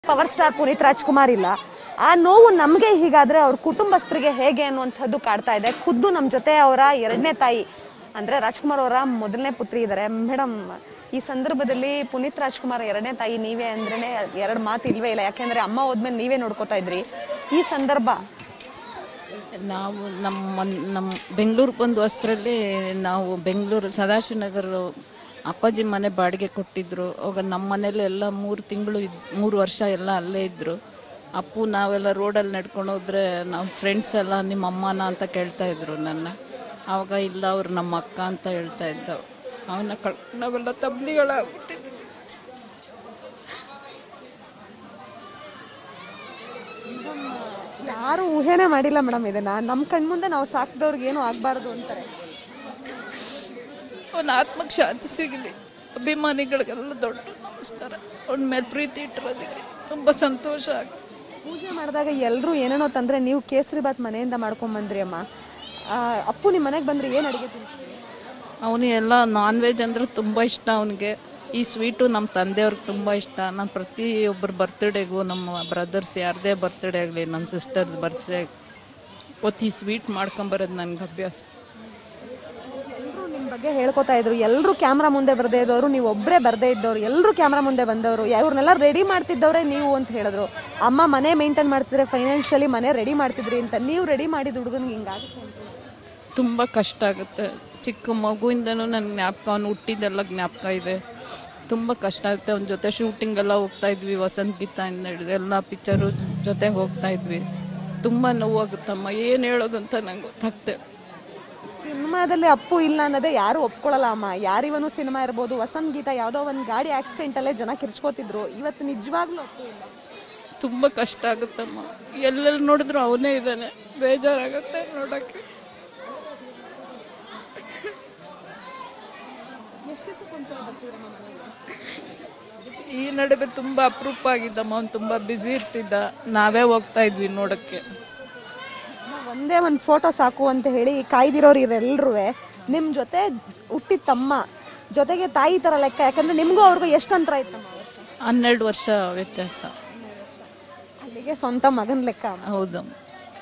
power star Puneeth Rajkumar ಇಲ್ಲ ಆ ನೋವು ನಮಗೆ ಹೀಗಾದ್ರೆ ಅವ್ರ ಕುಟುಂಬಸ್ಥರಿಗೆ ಹೇಗೆ ಅನ್ನುವಂಥದ್ದು ಕಾಡ್ತಾ ಇದೆ ಖುದ್ದು ನಮ್ಮ ಜೊತೆ ಅವರ ಎರಡನೇ ತಾಯಿ ಅಂದ್ರೆ ರಾಜ್ಕುಮಾರ್ ಅವರ ಮೊದಲನೇ ಪುತ್ರಿ ಇದ್ದಾರೆ ಮೇಡಮ್ ಈ ಸಂದರ್ಭದಲ್ಲಿ ಪುನೀತ್ ರಾಜ್ಕುಮಾರ್ ಎರಡನೇ ತಾಯಿ ನೀವೇ ಅಂದ್ರೇನೆ ಎರಡು ಮಾತು ಇಲ್ವೇ ಇಲ್ಲ ಯಾಕೆಂದ್ರೆ ಅಮ್ಮ ಹೋದ್ಮೇಲೆ ನೀವೇ ನೋಡ್ಕೋತಾ ಇದ್ರಿ ಈ ಸಂದರ್ಭ ನಾವು ನಮ್ಮ ಮನ್- ನಮ್ಮ ಬೆಂಗಳೂರಿಗೆ ಬಂದು ಅಷ್ಟರಲ್ಲಿ ನಾವು ಬೆಂಗಳೂರು ಸದಾಶಿವನಗರ ಅಪ್ಪಾಜಿ ಮನೆ ಬಾಡಿಗೆ ಕೊಟ್ಟಿದ್ರು ಅವಾಗ ನಮ್ಮ ಮನೇಲಿ ಎಲ್ಲ ಮೂರು ತಿಂಗಳು ಇದ್ ಮೂರು ವರ್ಷ ಎಲ್ಲ ಅಲ್ಲೇ ಇದ್ದರು ಅಪ್ಪು ನಾವೆಲ್ಲ ರೋಡಲ್ಲಿ ನಡ್ಕೊಂಡು ಹೋದ್ರೆ ನಮ್ಮ ಫ್ರೆಂಡ್ಸ್ ಎಲ್ಲ ನಿಮ್ಮ ಅಮ್ಮನ ಅಂತ ಕೇಳ್ತಾ ಇದ್ರು ನನ್ನ ಆವಾಗ ಇಲ್ಲ ಅವ್ರು ನಮ್ಮ ಅಕ್ಕ ಅಂತ ಹೇಳ್ತಾ ಇದ್ದವು ಅವನ್ನ ಕಳ್ ನಾವೆಲ್ಲ ತಬ್ಲಿಗಳಾಗ್ಬಿಟ್ಟಿದ್ವಿ ಯಾರು ಊಹೆನೇ ಮಾಡಿಲ್ಲ ಮೇಡಮ್ ಇದನ್ನ ನಮ್ಮ ಕಣ್ಮುಂದೆ ನಾವು ಸಾಕಿದವ್ರಿಗೆ ಏನು ಆಗಬಾರ್ದು ಅಂತಾರೆ ಅವನ ಆತ್ಮಕ್ಕೆ ಶಾಂತಿ ಸಿಗಲಿ ಅಭಿಮಾನಿಗಳಿಗೆಲ್ಲ ದೊಡ್ಡ ನಮಸ್ಕಾರ ಅವನ ಮೇಲೆ ಪ್ರೀತಿ ಇಟ್ಟಿರೋದಕ್ಕೆ ತುಂಬ ಸಂತೋಷ ಆಗುತ್ತೆ ಪೂಜೆ ಮಾಡಿದಾಗ ಎಲ್ಲರೂ ಏನೇನೋ ತಂದ್ರೆ ನೀವು ಕೇಸರಿ ಬಾತ್ ಮನೆಯಿಂದ ಮಾಡ್ಕೊಂಡ್ ಬಂದ್ರಿ ಅಮ್ಮ ಆ, ಅಪ್ಪು ನಿಮ್ಮ ಮನೆಗೆ ಬಂದ್ರೆ ಏನು ಅಡುಗೆ ತಿಂತೀರಿ ಅವನು ಎಲ್ಲ ನಾನ್ ವೆಜ್ ಅಂದರೆ ತುಂಬ ಇಷ್ಟ ಅವನಿಗೆ ಈ ಸ್ವೀಟು ನಮ್ಮ ತಂದೆಯವ್ರಿಗೆ ತುಂಬ ಇಷ್ಟ ನಾನು ಪ್ರತಿಯೊಬ್ಬರ ಬರ್ತ್ಡೇಗೂ ನಮ್ಮ ಬ್ರದರ್ಸ್ ಯಾರದೇ ಬರ್ತ್ಡೇ ಆಗಲಿ ನನ್ನ ಸಿಸ್ಟರ್ಸ್ ಬರ್ತ್ಡೇ ಒತ್ತಿ ಸ್ವೀಟ್ ಮಾಡ್ಕೊಂಬರೋದು ನನಗೆ ಅಭ್ಯಾಸ ಎಲ್ಲರೂ ನಿಮ್ಮ ಬಗ್ಗೆ ಹೇಳ್ಕೊತಾ ಇದ್ರು ಎಲ್ಲರೂ ಕ್ಯಾಮ್ರಾ ಮುಂದೆ ಬರದೇ ಇದ್ದವರು ನೀವು ಒಬ್ಬರೇ ಬರದೇ ಇದ್ದವ್ರು ಎಲ್ಲರೂ ಕ್ಯಾಮ್ರಾ ಮುಂದೆ ಬಂದವರು ಇವ್ರನ್ನೆಲ್ಲ ರೆಡಿ ಮಾಡ್ತಿದ್ದವ್ರೆ ನೀವು ಅಂತ ಹೇಳಿದ್ರು ಅಮ್ಮ ಮನೆ ಮೇಂಟೈನ್ ಮಾಡ್ತಿದ್ರೆ ಫೈನಾನ್ಷಿಯಲಿ ಮನೆ ರೆಡಿ ಮಾಡ್ತಿದ್ರಿ ಅಂತ ನೀವು ರೆಡಿ ಮಾಡಿದ ಹುಡುಗನ್ಗೆ ಹಿಂಗಾಗುತ್ತೆ ಅಂತ ತುಂಬ ಕಷ್ಟ ಆಗುತ್ತೆ ಚಿಕ್ಕ ಮಗುವಿಂದನೂ ನನ್ನ ಜ್ಞಾಪಕ ಅವ್ನು ಹುಟ್ಟಿದ್ದೆಲ್ಲ ಜ್ಞಾಪಕ ಇದೆ ತುಂಬ ಕಷ್ಟ ಆಗುತ್ತೆ ಅವನ ಜೊತೆ ಶೂಟಿಂಗ್ ಎಲ್ಲ ಹೋಗ್ತಾ ಇದ್ವಿ ವಸಂತ ಗೀತಾಯಿಂದ ಹಿಡಿದು ಎಲ್ಲ ಪಿಕ್ಚರು ಜೊತೆಗೆ ಹೋಗ್ತಾ ಇದ್ವಿ ತುಂಬ ನೋವಾಗುತ್ತಮ್ಮ ಏನು ಹೇಳೋದು ಅಂತ ನಂಗೆ ಗೊತ್ತಾಗ್ತೆ ಸಿನಿಮಾದಲ್ಲಿ ಅಪ್ಪು ಇಲ್ಲ ಅನ್ನೋದೇ ಯಾರು ಒಪ್ಕೊಳ್ಳಲ್ಲ ಅಮ್ಮ ಯಾರಿವನು ಸಿನಿಮಾ ಇರ್ಬೋದು ವಸಂತ್ ಗೀತ ಯಾವುದೋ ಒಂದು ಗಾಡಿ ಆಕ್ಸಿಡೆಂಟ್ ಅಲ್ಲೇ ಜನ ಕಿರ್ಚ್ಕೋತಿದ್ರು ಇವತ್ತು ನಿಜವಾಗ್ಲೂ ಅಪ್ಪು ಇಲ್ಲ ತುಂಬ ಕಷ್ಟ ಆಗುತ್ತಮ್ಮ ಎಲ್ಲೆಲ್ಲಿ ನೋಡಿದ್ರು ಅವನೇ ಇದ್ದಾನೆ ಬೇಜಾರಾಗುತ್ತೆ ನೋಡೋಕ್ಕೆ ಈ ನಡುವೆ ತುಂಬ ಅಪರೂಪ ಆಗಿದ್ದಮ್ಮ ಅವ್ನು ತುಂಬ ಬ್ಯುಸಿ ಇರ್ತಿದ್ದ ನಾವೇ ಹೋಗ್ತಾ ಇದ್ವಿ ನೋಡೋಕ್ಕೆ ಒಂದೇ ಒಂದು ಫೋಟೋ ಸಾಕು ಅಂತ ಹೇಳಿ ಕಾಯ್ದಿರೋರು ಇವರೆಲ್ಲರೂ ನಿಮ್ಮ ಜೊತೆ ಹುಟ್ಟಿದ ತಮ್ಮ ಜೊತೆಗೆ ತಾಯಿ ಥರ ಲೆಕ್ಕ ಯಾಕಂದ್ರೆ ನಿಮಗೂ ಅವ್ರಿಗೂ ಎಷ್ಟು ಅಂತರ ಇತ್ತಮ್ಮ ಹನ್ನೆರಡು ವರ್ಷ ವ್ಯತ್ಯಾಸ ಅಲ್ಲಿಗೆ ಸ್ವಂತ ಮಗನ ಲೆಕ್ಕ ಅಮ್ಮ ಹೌದಮ್ಮ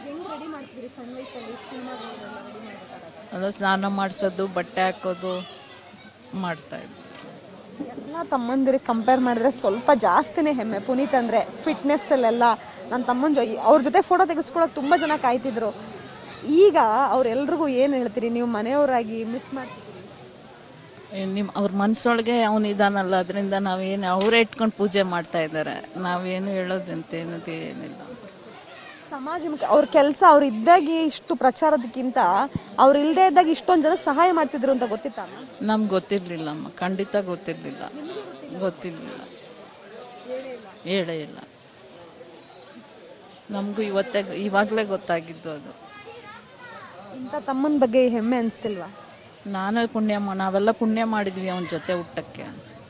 ಅದು ಸ್ನಾನ ಮಾಡಿಸೋದು ಬಟ್ಟೆ ಹಾಕೋದು ಮಾಡ್ತಾ ಇದ್ವಿ ಎಲ್ಲ ತಮ್ಮಂದಿರಿಗೆ ಕಂಪೇರ್ ಮಾಡಿದ್ರೆ ಸ್ವಲ್ಪ ಜಾಸ್ತಿನೇ ಹೆಮ್ಮೆ ಪುನೀತ್ ಅಂದರೆ ಫಿಟ್ನೆಸ್ಸಲ್ಲೆಲ್ಲ ನನ್ನ ತಮ್ಮನ ಜೊ ಅವ್ರ ಜೊತೆ ಫೋಟೋ ತೆಗೆಸ್ಕೊಳಕ್ಕೆ ತುಂಬ ಜನ ಕಾಯ್ತಿದ್ರು ಈಗ ಅವ್ರೆಲ್ರಿಗೂ ಏನು ಹೇಳ್ತೀರಿ ನೀವು ಮನೆಯವರಾಗಿ ಮಿಸ್ ಮಾಡ್ತಿದ್ದೀರಿ ನಿಮ್ಮ ಅವ್ರ ಮನಸ್ಸೊಳಗೆ ಅವನು ಇದಾನಲ್ಲ ಅದರಿಂದ ನಾವೇನು ಅವರೇ ಇಟ್ಕೊಂಡು ಪೂಜೆ ಮಾಡ್ತಾ ಇದ್ದಾರೆ ನಾವೇನು ಹೇಳೋದಂತ ಏನದು ಏನಿಲ್ಲ ಸಮಾಜಮುಖಿ ಅವ್ರ ಕೆಲಸ ಅವ್ರು ಇದ್ದಾಗಿ ಇಷ್ಟು ಪ್ರಚಾರದಕ್ಕಿಂತ ಅವ್ರು ಇಲ್ಲದೆ ಇದ್ದಾಗ ಇಷ್ಟೊಂದು ಜನಕ್ಕೆ ಸಹಾಯ ಮಾಡ್ತಿದ್ರು ಅಂತ ಗೊತ್ತಿತ್ತ ನಮ್ಗೆ ಗೊತ್ತಿರಲಿಲ್ಲಮ್ಮ ಖಂಡಿತ ಗೊತ್ತಿರಲಿಲ್ಲ ಗೊತ್ತಿರಲಿಲ್ಲ ಹೇಳೇ ಇಲ್ಲ ನಮಗೂ ಇವತ್ತೇ ಇವಾಗಲೇ ಗೊತ್ತಾಗಿದ್ದು ಅದು ಇಂಥ ತಮ್ಮನ ಬಗ್ಗೆ ಹೆಮ್ಮೆ ಅನಿಸ್ತಿಲ್ವಾ ನಾನೇ ಪುಣ್ಯ ಮಾ- ನಾವೆಲ್ಲ ಪುಣ್ಯ ಮಾಡಿದ್ವಿ ಅವನ ಜೊತೆ ಹುಟ್ಟಕ್ಕೆ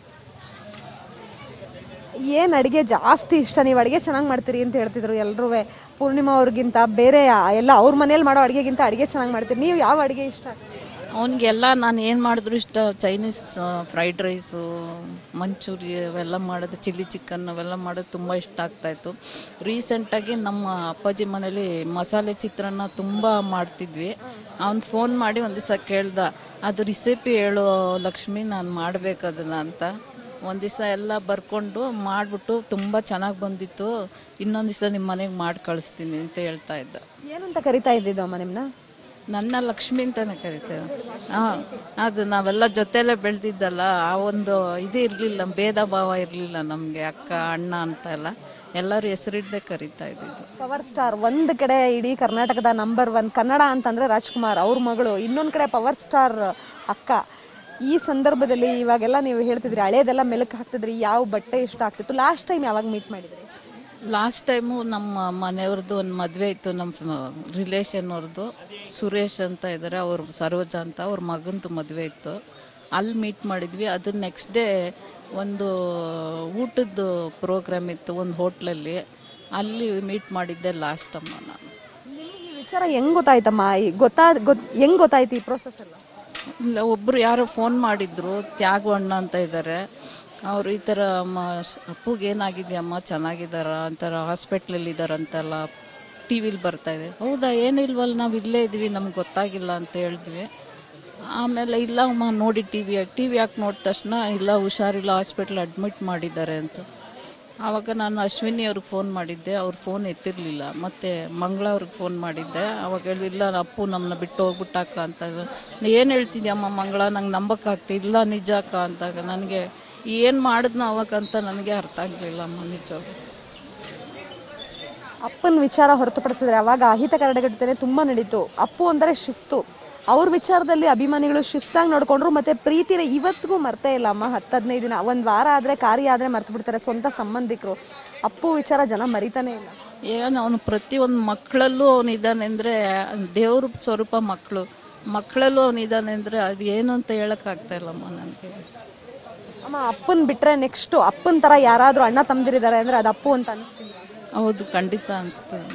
ಏನು ಅಡುಗೆ ಜಾಸ್ತಿ ಇಷ್ಟ ನೀವು ಅಡುಗೆ ಚೆನ್ನಾಗಿ ಮಾಡ್ತೀರಿ ಅಂತ ಹೇಳ್ತಿದ್ರು ಎಲ್ಲರೂ ಪೂರ್ಣಿಮಾ ಅವ್ರಿಗಿಂತ ಬೇರೆ ಯಾ- ಎಲ್ಲ ಅವ್ರ ಮನೇಲಿ ಮಾಡೋ ಅಡುಗೆಗಿಂತ ಅಡುಗೆ ಚೆನ್ನಾಗಿ ಮಾಡ್ತೀರಿ ನೀವು ಯಾವ ಅಡುಗೆ ಇಷ್ಟ ಅವನಿಗೆಲ್ಲ ನಾನು ಏನು ಮಾಡಿದ್ರು ಇಷ್ಟ ಚೈನೀಸ್ ಫ್ರೈಡ್ ರೈಸು ಮಂಚೂರಿ ಅವೆಲ್ಲ ಮಾಡೋದು ಚಿಲ್ಲಿ ಚಿಕನ್ ಅವೆಲ್ಲ ಮಾಡೋದು ತುಂಬ ಇಷ್ಟ ಆಗ್ತಾಯಿತ್ತು ರೀಸೆಂಟಾಗಿ ನಮ್ಮ ಅಪ್ಪಾಜಿ ಮನೇಲಿ ಮಸಾಲೆ ಚಿತ್ರಾನ್ನ ತುಂಬ ಮಾಡ್ತಿದ್ವಿ ಅವ್ನು ಫೋನ್ ಮಾಡಿ ಒಂದು ದಿವಸ ಕೇಳ್ದ ಅದು ರೆಸಿಪಿ ಹೇಳು ಲಕ್ಷ್ಮಿ ನಾನು ಮಾಡಬೇಕು ಅದನ್ನು ಅಂತ ಒಂದು ದಿವಸ ಎಲ್ಲ ಬರ್ಕೊಂಡು ಮಾಡಿಬಿಟ್ಟು ತುಂಬ ಚೆನ್ನಾಗಿ ಬಂದಿತ್ತು ಇನ್ನೊಂದು ದಿವಸ ನಿಮ್ಮ ಮನೆಗೆ ಮಾಡಿ ಕಳಿಸ್ತೀನಿ ಅಂತ ಹೇಳ್ತಾ ಇದ್ದ ಏನಂತ ಕರಿತಾ ಇದ್ದಿದ್ದು ಅಮ್ಮ ನಿಮ್ಮನ್ನ ನನ್ನ ಲಕ್ಷ್ಮಿ ಅಂತಾನೆ ಕರಿತೇವೆ ಹಾಂ ಅದು ನಾವೆಲ್ಲ ಜೊತೆಲೇ ಬೆಳೆದಿದ್ದಲ್ಲ ಆ ಒಂದು ಇದು ಇರಲಿಲ್ಲ ಭೇದ ಭಾವ ಇರಲಿಲ್ಲ ನಮಗೆ ಅಕ್ಕ ಅಣ್ಣ ಅಂತ ಎಲ್ಲ ಎಲ್ಲರೂ ಹೆಸರಿಡ್ದೆ ಕರಿತಾ ಇದ್ದಿದ್ದು ಪವರ್ ಸ್ಟಾರ್ ಒಂದು ಕಡೆ ಇಡೀ ಕರ್ನಾಟಕದ ನಂಬರ್ ಒನ್ ಕನ್ನಡ ಅಂತಂದ್ರೆ ರಾಜ್ಕುಮಾರ್ ಅವ್ರ ಮಗಳು ಇನ್ನೊಂದು ಕಡೆ ಪವರ್ ಸ್ಟಾರ್ ಅಕ್ಕ ಈ ಸಂದರ್ಭದಲ್ಲಿ ಇವಾಗೆಲ್ಲ ನೀವು ಹೇಳ್ತಿದ್ರಿ ಹಳೇದೆಲ್ಲ ಮೆಲುಕು ಹಾಕ್ತಿದ್ರಿ ಯಾವ ಬಟ್ಟೆ ಇಷ್ಟ ಆಗ್ತಿತ್ತು ಲಾಸ್ಟ್ ಟೈಮ್ ಯಾವಾಗ ಮೀಟ್ ಮಾಡಿದ್ರಿ ಲಾಸ್ಟ್ ಟೈಮು ನಮ್ಮ ಮನೆಯವ್ರದ್ದು ಒಂದು ಮದುವೆ ಇತ್ತು ನಮ್ಮ ರಿಲೇಷನ್ ಅವ್ರದ್ದು ಸುರೇಶ್ ಅಂತ ಇದ್ದಾರೆ ಅವ್ರ ಸರೋಜ ಅಂತ ಅವ್ರ ಮಗಂದು ಮದುವೆ ಇತ್ತು ಅಲ್ಲಿ ಮೀಟ್ ಮಾಡಿದ್ವಿ ಅದು ನೆಕ್ಸ್ಟ್ ಡೇ ಒಂದು ಊಟದ್ದು ಪ್ರೋಗ್ರಾಮ್ ಇತ್ತು ಒಂದು ಹೋಟ್ಲಲ್ಲಿ ಅಲ್ಲಿ ಮೀಟ್ ಮಾಡಿದ್ದೆ ಲಾಸ್ಟ್ ಅಮ್ಮ ನಾನು ನಿಮ್ಗೆ ಈ ವಿಚಾರ ಹೆಂಗ್ ಗೊತ್ತಾಯ್ತಮ್ಮ ಈ ಗೊತ್ತಾ ಗೊತ್ ಹೆಂಗ್ ಗೊತ್ತಾಯ್ತು ಈ ಪ್ರೋಸೆಸ್ ಎಲ್ಲ ಇಲ್ಲ ಒಬ್ಬರು ಯಾರೋ ಫೋನ್ ಮಾಡಿದ್ರು ತ್ಯಾಗು ಅಣ್ಣ ಅಂತ ಇದ್ದಾರೆ ಅವರು ಈ ಥರ ಅಮ್ಮ ಸ್- ಅಪ್ಪುಗೆ ಏನಾಗಿದೆಯಮ್ಮ ಚೆನ್ನಾಗಿದ್ದಾರ ಅಂತಾರ ಹಾಸ್ಪಿಟ್ಲಲ್ಲಿ ಇದ್ದಾರಂತೆಲ್ಲ ಟಿ ವಿಲಿ ಬರ್ತಾ ಇದೆ ಹೌದಾ ಏನಿಲ್ವಲ್ಲ ನಾವು ಇಲ್ಲೇ ಇದ್ವಿ ನಮ್ಗೆ ಗೊತ್ತಾಗಿಲ್ಲ ಅಂತ ಹೇಳಿದ್ವಿ ಆಮೇಲೆ ಇಲ್ಲ ಅಮ್ಮ ನೋಡಿ ಟಿ ವಿ ಟಿ ವಿ ಯಾಕೆ ನೋಡಿದ ತಕ್ಷಣ ಇಲ್ಲ ಹುಷಾರಿಲ್ಲ ಹಾಸ್ಪಿಟ್ಲ್ ಅಡ್ಮಿಟ್ ಮಾಡಿದ್ದಾರೆ ಅಂತ ಆವಾಗ ನಾನು ಅಶ್ವಿನಿ ಅವ್ರಿಗೆ ಫೋನ್ ಮಾಡಿದ್ದೆ ಅವ್ರ ಫೋನ್ ಎತ್ತಿರಲಿಲ್ಲ ಮತ್ತು ಮಂಗಳ ಅವ್ರಿಗೆ ಫೋನ್ ಮಾಡಿದ್ದೆ ಅವಾಗ ಹೇಳಿ ಇಲ್ಲ ಅಪ್ಪು ನಮ್ಮನ್ನ ಬಿಟ್ಟು ಹೋಗ್ಬಿಟ್ಟಾಕ ಅಂತ ಏನು ಹೇಳ್ತಿದ್ಯಮ್ಮ ಮಂಗಳ ನಂಗೆ ನಂಬಕ್ಕಾಗ್ತಿ ಇಲ್ಲ ನಿಜ ಅಕ್ಕ ಅಂತಾಗ ನನಗೆ ಏನು ಮಾಡಿದ್ನೋ ಅವಾಗ ಅಂತ ನನಗೆ ಅರ್ಥ ಆಗಲಿಲ್ಲ ಅಮ್ಮ ನಿಜವಾಗ್ಲೂ ಅಪ್ಪನ ವಿಚಾರ ಹೊರತುಪಡಿಸಿದ್ರೆ ಅವಾಗ ಅಹಿತ ಕರಡಗಟ್ಟನೆ ತುಂಬಾ ನಡೀತು ಅಪ್ಪು ಅಂದರೆ ಶಿಸ್ತು ಅವ್ರ ವಿಚಾರದಲ್ಲಿ ಅಭಿಮಾನಿಗಳು ಶಿಸ್ತಾಗಿ ನೋಡ್ಕೊಂಡ್ರು ಮತ್ತೆ ಪ್ರೀತಿನ ಇವತ್ತಿಗೂ ಮರ್ತೇ ಇಲ್ಲ ಅಮ್ಮ ಹತ್ತು ಹದಿನೈದು ದಿನ ಒಂದ್ ವಾರ ಆದ್ರೆ ಕಾರ್ಯ ಆದ್ರೆ ಮರ್ತು ಬಿಡ್ತಾರೆ ಸ್ವಂತ ಸಂಬಂಧಿಕರು ಅಪ್ಪು ವಿಚಾರ ಜನ ಮರಿತಾನೆ ಇಲ್ಲ ಏನು ಅವನು ಪ್ರತಿಯೊಂದು ಮಕ್ಕಳಲ್ಲೂ ಅವನಿದ್ದಾನೆ ಅಂದರೆ ದೇವ್ರ ಸ್ವರೂಪ ಮಕ್ಕಳು ಮಕ್ಕಳಲ್ಲೂ ಅವನಿದ್ದಾನೆ ಅಂದರೆ ಅದು ಏನು ಅಂತ ಹೇಳೋಕ್ಕಾಗ್ತಾ ಇಲ್ಲಮ್ಮ ನನಗೆ ಅಮ್ಮ ಅಪ್ಪನ್ ಬಿಟ್ರೆ ನೆಕ್ಸ್ಟ್ ಅಪ್ಪನ್ ತರ ಯಾರಾದ್ರೂ ಅಣ್ಣ ತಮ್ದಿರಿದ್ದಾರೆ ಅಂದ್ರೆ ಅದು ಅಪ್ಪು ಅಂತ ಅನಿಸ್ತೀನಿ ಹೌದು ಖಂಡಿತ ಅನಿಸ್ತದೆ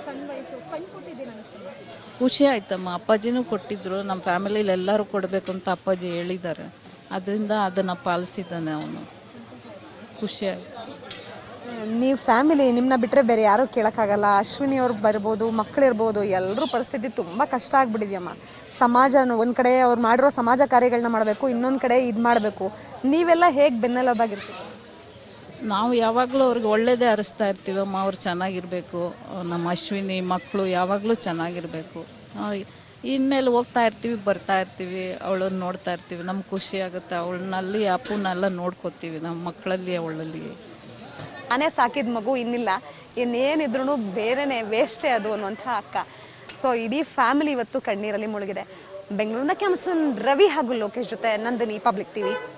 ಖುಷಿ ಆಯ್ತಮ್ಮ ಅಪ್ಪಾಜಿನೂ ಕೊಟ್ಟಿದ್ರು ನಮ್ಮ ಫ್ಯಾಮಿಲಿಲಿ ಎಲ್ಲರೂ ಕೊಡಬೇಕು ಅಂತ ಅಪ್ಪಾಜಿ ಹೇಳಿದ್ದಾರೆ ಅದರಿಂದ ಅದನ್ನು ಪಾಲಿಸಿದ್ದಾನೆ ಅವನು ಖುಷಿ ಆಯ್ತು ನೀವು ಫ್ಯಾಮಿಲಿ ನಿಮ್ಮನ್ನ ಬಿಟ್ರೆ ಬೇರೆ ಯಾರು ಕೇಳಕ್ಕಾಗಲ್ಲ ಅಶ್ವಿನಿ ಅವ್ರು ಬರ್ಬೋದು ಮಕ್ಕಳಿರ್ಬೋದು ಎಲ್ಲರೂ ಪರಿಸ್ಥಿತಿ ತುಂಬಾ ಕಷ್ಟ ಆಗ್ಬಿಟ್ಟಿದ್ಯಮ್ಮ ಸಮಾಜ ಒಂದ್ ಕಡೆ ಅವ್ರು ಮಾಡಿರೋ ಸಮಾಜ ಕಾರ್ಯಗಳನ್ನ ಮಾಡಬೇಕು ಇನ್ನೊಂದ್ ಕಡೆ ಇದು ಮಾಡಬೇಕು ನೀವೆಲ್ಲ ಹೇಗೆ ಬೆನ್ನೆಲುಬಾಗಿರ್ತೀರಿ ನಾವು ಯಾವಾಗಲೂ ಅವ್ರಿಗೆ ಒಳ್ಳೇದೇ ಹರಿಸ್ತಾ ಇರ್ತೀವಮ್ಮ ಅವ್ರು ಚೆನ್ನಾಗಿರಬೇಕು ನಮ್ಮ ಅಶ್ವಿನಿ ಮಕ್ಕಳು ಯಾವಾಗಲೂ ಚೆನ್ನಾಗಿರಬೇಕು ಇನ್ಮೇಲೆ ಹೋಗ್ತಾ ಇರ್ತೀವಿ ಬರ್ತಾ ಇರ್ತೀವಿ ಅವಳನ್ನ ನೋಡ್ತಾ ಇರ್ತೀವಿ ನಮ್ಗೆ ಖುಷಿ ಆಗುತ್ತೆ ಅವಳನ್ನಲ್ಲಿ ಅಪ್ಪನೆಲ್ಲ ನೋಡ್ಕೋತೀವಿ ನಮ್ಮ ಮಕ್ಕಳಲ್ಲಿ ಅವಳಲ್ಲಿ ನಾನೇ ಸಾಕಿದ ಮಗು ಇನ್ನಿಲ್ಲ ಇನ್ನೇನಿದ್ರು ಬೇರೆನೆ ವೇಸ್ಟೇ ಅದು ಅನ್ನುವಂಥ ಅಕ್ಕ ಸೊ ಇಡೀ ಫ್ಯಾಮಿಲಿ ಇವತ್ತು ಕಣ್ಣೀರಲ್ಲಿ ಮುಳುಗಿದೆ ಬೆಂಗಳೂರಿನ ಕ್ಯಾಮ್ಸನ್ ರವಿ ಹಾಗೂ ಲೋಕೇಶ್ ಜೊತೆ ನಂದಿನಿ ಪಬ್ಲಿಕ್ ಟಿವಿ